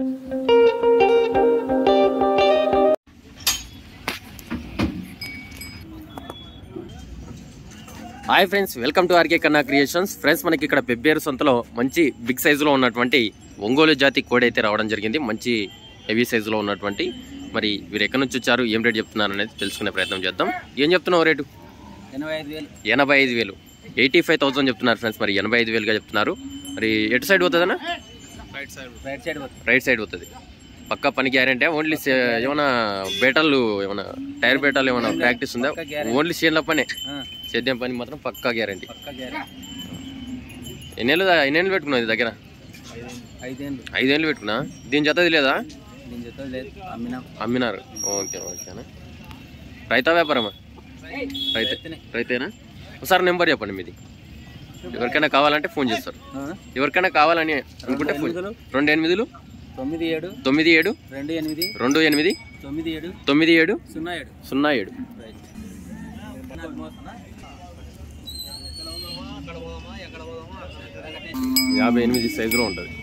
Hi friends welcome to RK Kanna creations friends మనకి ఇక్కడ పెబ్బేరు సొంతలో మంచి బిగ్ సైజులో ఉన్నటువంటి ఒంగోలు జాతి కోడి అయితే రావడం జరిగింది మంచి హెవీ సైజులో ఉన్నటువంటి మరి వీరు ఎక్కడి నుంచి వచ్చారు ఏం రేట్ చెప్తున్నారు అనేది తెలుసుకునే ప్రయత్నం చేద్దాం ఏం చెప్తున్నావు రేటు ఎనభై ఐదు వేలు ఎనభై ఐదు వేలు ఎయిటీ ఫైవ్ థౌసండ్ చెప్తున్నారు ఫ్రెండ్స్ మరి ఎనభై ఐదు వేలుగా చెప్తున్నారు మరి ఎటు సైడ్ పోతుందన్నా రైట్ సైడ్ రైట్ సైడ్ పోతుంది రైట్ సైడ్ పోతుంది పక్కా పని గ్యారంటీ ఓన్లీ ఏమైనా బేటాలు ఏమైనా టైర్ బేటాలు ఏమైనా ప్రాక్టీస్ ఉందా పక్కా guarantee. ఓన్లీ చేనుల పనే ఆ, సేద్యం పని మాత్రం పక్కా గ్యారంటీ పక్కా గ్యారెంటీ ఎన్నేళ్ళు ఎన్నేళ్ళు పెట్టుకున్నావు ఇది దగ్గర ఐదేళ్ళు ఐదేళ్ళు పెట్టుకున్నా దీని జతది లేదా దీని జత లేదు అమ్మినాం అమ్మినారు ఓకే ఓకేనా రైతా వ్యాపారమా రైతే రైతునే. రైతేనా ఒకసారి నెంబర్ చెప్పండి మీది ఎవరికైనా కావాలంటే ఫోన్ చేస్తారు ఆ, ఎవరికైనా కావాలని అనుకుంటే ఫోన్ ఎనిమిదిలు, రెండు ఎనిమిదిలు తొమ్మిది ఏడు తొమ్మిది ఏడు రెండు ఎనిమిది రెండు ఎనిమిది తొమ్మిది ఏడు తొమ్మిది ఏడు సున్నా ఏడు సున్నా ఏడు రైట్ యాభై ఎనిమిది సైజులో ఉంటుంది